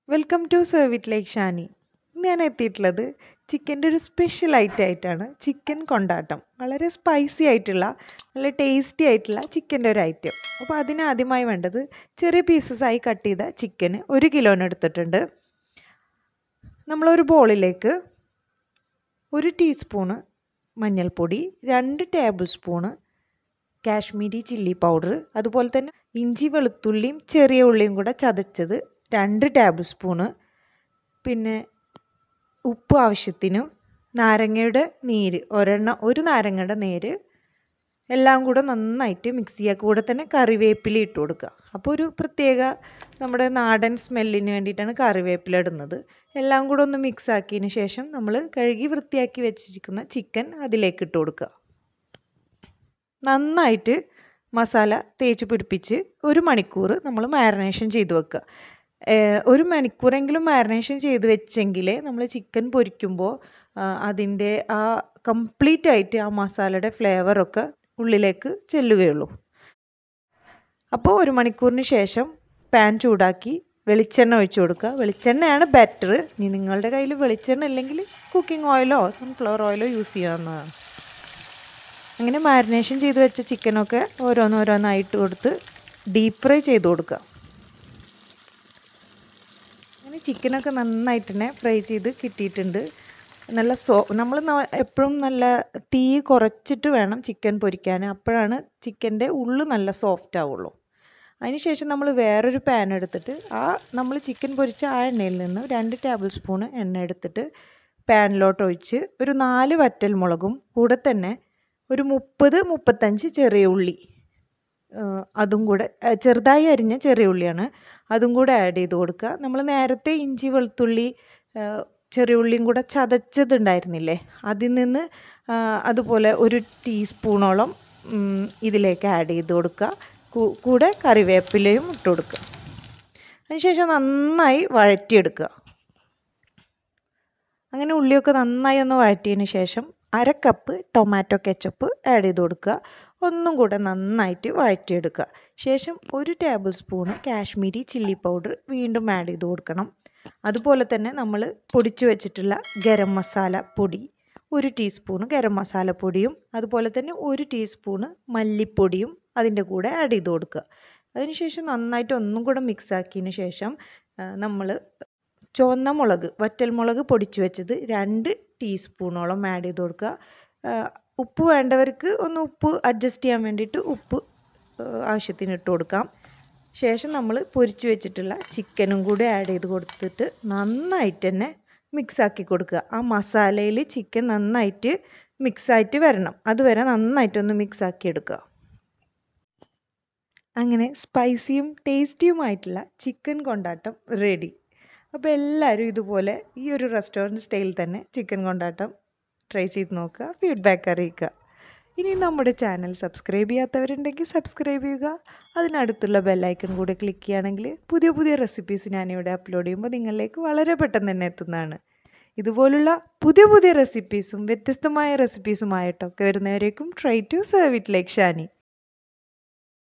welcome to serve it like Shani ഇന്ന് ഞാൻ എത്തിയിട്ടുള്ളത് ചിക്കൻ്റെ ഒരു സ്പെഷ്യൽ ഐറ്റം ആയിട്ടാണ് ചിക്കൻ കൊണ്ടാട്ടം വളരെ സ്പൈസി ആയിട്ടുള്ള നല്ല ടേസ്റ്റി ആയിട്ടുള്ള ചിക്കൻ്റെ ഒരു ഐറ്റം അപ്പോൾ അതിന് ആദ്യമായി വേണ്ടത് ചെറിയ പീസസ് ആയി കട്ട് ചെയ്ത ചിക്കന് ഒരു കിലോന് എടുത്തിട്ടുണ്ട് നമ്മളൊരു ബോളിലേക്ക് ഒരു ടീസ്പൂണ് മഞ്ഞൾപ്പൊടി രണ്ട് tablespoon Kashmiri chilli powder അതുപോലെ തന്നെ ഇഞ്ചി വെളുത്തുള്ളിയും ചെറിയ ഉള്ളിയും കൂടെ ചതച്ചത് രണ്ട് ടേബിൾ സ്പൂണ് പിന്നെ ഉപ്പ് ആവശ്യത്തിന് നാരങ്ങയുടെ നീര് ഒരെണ്ണം ഒരു നാരങ്ങയുടെ നീര് എല്ലാം കൂടെ നന്നായിട്ട് മിക്സ് ചെയ്യുക കൂടെ തന്നെ കറിവേപ്പില ഇട്ട് കൊടുക്കുക അപ്പോൾ ഒരു പ്രത്യേക നമ്മുടെ നാടൻ സ്മെല്ലിന് വേണ്ടിയിട്ടാണ് കറിവേപ്പില ഇടുന്നത് എല്ലാം കൂടെ ഒന്ന് മിക്സ് ആക്കിയതിന് ശേഷം നമ്മൾ കഴുകി വൃത്തിയാക്കി വെച്ചിരിക്കുന്ന ചിക്കൻ അതിലേക്ക് ഇട്ട് കൊടുക്കുക നന്നായിട്ട് മസാല തേച്ച് പിടിപ്പിച്ച് ഒരു മണിക്കൂർ നമ്മൾ മാരിനേഷൻ ചെയ്ത് വെക്കുക ഒരു മണിക്കൂറെങ്കിലും മാരിനേഷൻ ചെയ്ത് വെച്ചെങ്കിലേ നമ്മൾ ചിക്കൻ പൊരിക്കുമ്പോൾ അതിൻ്റെ ആ കംപ്ലീറ്റ് ആയിട്ട് ആ മസാലയുടെ ഫ്ലേവറൊക്കെ ഉള്ളിലേക്ക് ചെല്ലുകയുള്ളൂ അപ്പോൾ ഒരു മണിക്കൂറിന് ശേഷം പാൻ ചൂടാക്കി വെളിച്ചെണ്ണ ഒഴിച്ചു കൊടുക്കുക വെളിച്ചെണ്ണയാണ് ബെറ്റർ ഇനി നിങ്ങളുടെ കയ്യിൽ വെളിച്ചെണ്ണ ഇല്ലെങ്കിൽ കുക്കിംഗ് ഓയിലോ സൺഫ്ലവർ ഓയിലോ യൂസ് ചെയ്യാവുന്നതാണ് അങ്ങനെ മാരിനേഷൻ ചെയ്ത് വെച്ച ചിക്കനൊക്കെ ഓരോന്നോരോന്നായിട്ട് കൊടുത്ത് ഡീപ്പ് ഫ്രൈ ചെയ്ത് കൊടുക്കുക അങ്ങനെ ചിക്കനൊക്കെ നന്നായിട്ട് തന്നെ ഫ്രൈ ചെയ്ത് കിട്ടിയിട്ടുണ്ട് നല്ല സോ നമ്മൾ എപ്പോഴും നല്ല തീ കുറച്ചിട്ട് വേണം ചിക്കൻ പൊരിക്കാൻ അപ്പോഴാണ് ചിക്കൻ്റെ ഉള്ളു നല്ല സോഫ്റ്റ് ആവുള്ളൂ അതിനുശേഷം നമ്മൾ വേറൊരു പാൻ എടുത്തിട്ട് ആ നമ്മൾ ചിക്കൻ പൊരിച്ച ആ എണ്ണയിൽ നിന്ന് രണ്ട് ടേബിൾ സ്പൂൺ എണ്ണ എടുത്തിട്ട് പാനിലോട്ട് ഒഴിച്ച് ഒരു നാല് വറ്റൽ മുളകും കൂടെ തന്നെ ഒരു മുപ്പത് മുപ്പത്തഞ്ച് ചെറിയ ഉള്ളി അതും കൂടെ ചെറുതായി അരിഞ്ഞ ചെറിയ ഉള്ളിയാണ് അതും കൂടെ ആഡ് ചെയ്ത് കൊടുക്കുക നമ്മൾ നേരത്തെ ഇഞ്ചി വെളുത്തുള്ളി ചെറിയ ഉള്ളിയും കൂടെ ചതച്ചതുണ്ടായിരുന്നില്ലേ അതിൽ നിന്ന് അതുപോലെ ഒരു ടീസ്പൂണോളം ഇതിലേക്ക് ആഡ് ചെയ്ത് കൊടുക്കുക കൂടെ കറിവേപ്പിലയും ഇട്ട് കൊടുക്കുക അതിനുശേഷം നന്നായി വഴറ്റിയെടുക്കുക അങ്ങനെ ഉള്ളിയൊക്കെ നന്നായി ഒന്ന് വഴറ്റിയതിന് ശേഷം അര കപ്പ് ടൊമാറ്റോ കെച്ചപ്പ് ആഡ് ചെയ്ത് കൊടുക്കുക ഒന്നും കൂടെ നന്നായിട്ട് വഴറ്റിയെടുക്കുക ശേഷം ഒരു tablespoon Kashmiri chilli powder വീണ്ടും ആഡ് ചെയ്ത് കൊടുക്കണം അതുപോലെ തന്നെ നമ്മൾ പൊടിച്ചു വെച്ചിട്ടുള്ള ഗരം മസാല പൊടി ഒരു ടീസ്പൂണ് ഗരം മസാല പൊടിയും അതുപോലെ തന്നെ ഒരു ടീസ്പൂണ് മല്ലിപ്പൊടിയും അതിൻ്റെ കൂടെ ആഡ് ചെയ്ത് കൊടുക്കുക അതിനുശേഷം നന്നായിട്ട് ഒന്നും കൂടെ മിക്സ് ആക്കിയതിന് ശേഷം നമ്മൾ ചുവന്ന മുളക് വറ്റൽ മുളക് പൊടിച്ചു വെച്ചത് രണ്ട് ടീസ്പൂണോളം ആഡ് ചെയ്ത് കൊടുക്കുക ഉപ്പ് വേണ്ടവർക്ക് ഒന്ന് ഉപ്പ് അഡ്ജസ്റ്റ് ചെയ്യാൻ വേണ്ടിയിട്ട് ഉപ്പ് ആവശ്യത്തിന് ഇട്ട് കൊടുക്കാം ശേഷം നമ്മൾ പൊരിച്ചു വെച്ചിട്ടുള്ള ചിക്കനും കൂടി ആഡ് ചെയ്ത് കൊടുത്തിട്ട് നന്നായിട്ട് തന്നെ മിക്സ് ആക്കി കൊടുക്കുക ആ മസാലയിൽ ചിക്കൻ നന്നായിട്ട് മിക്സായിട്ട് വരണം അതുവരെ നന്നായിട്ടൊന്ന് മിക്സ് ആക്കി എടുക്കുക അങ്ങനെ സ്പൈസിയും ടേസ്റ്റിയുമായിട്ടുള്ള ചിക്കൻ കൊണ്ടാട്ടം റെഡി അപ്പോൾ എല്ലാവരും ഇതുപോലെ ഈ ഒരു റെസ്റ്റോറൻറ്റ് സ്റ്റൈലിൽ തന്നെ ചിക്കൻ കൊണ്ടാട്ടം ട്രൈ ചെയ്ത് നോക്കുക ഫീഡ്ബാക്ക് അറിയിക്കുക ഇനി നമ്മുടെ ചാനൽ സബ്സ്ക്രൈബ് ചെയ്യാത്തവരുണ്ടെങ്കിൽ സബ്സ്ക്രൈബ് ചെയ്യുക അതിനടുത്തുള്ള ബെല്ലൈക്കൺ കൂടെ ക്ലിക്ക് ചെയ്യുകയാണെങ്കിൽ പുതിയ പുതിയ റെസിപ്പീസ് ഞാനിവിടെ അപ്ലോഡ് ചെയ്യുമ്പോൾ നിങ്ങളിലേക്ക് വളരെ പെട്ടെന്ന് തന്നെ എത്തുന്നതാണ് ഇതുപോലുള്ള പുതിയ പുതിയ റെസിപ്പീസും വ്യത്യസ്തമായ റെസിപ്പീസുമായിട്ടൊക്കെ വരുന്നവരേക്കും try to serve it like Shani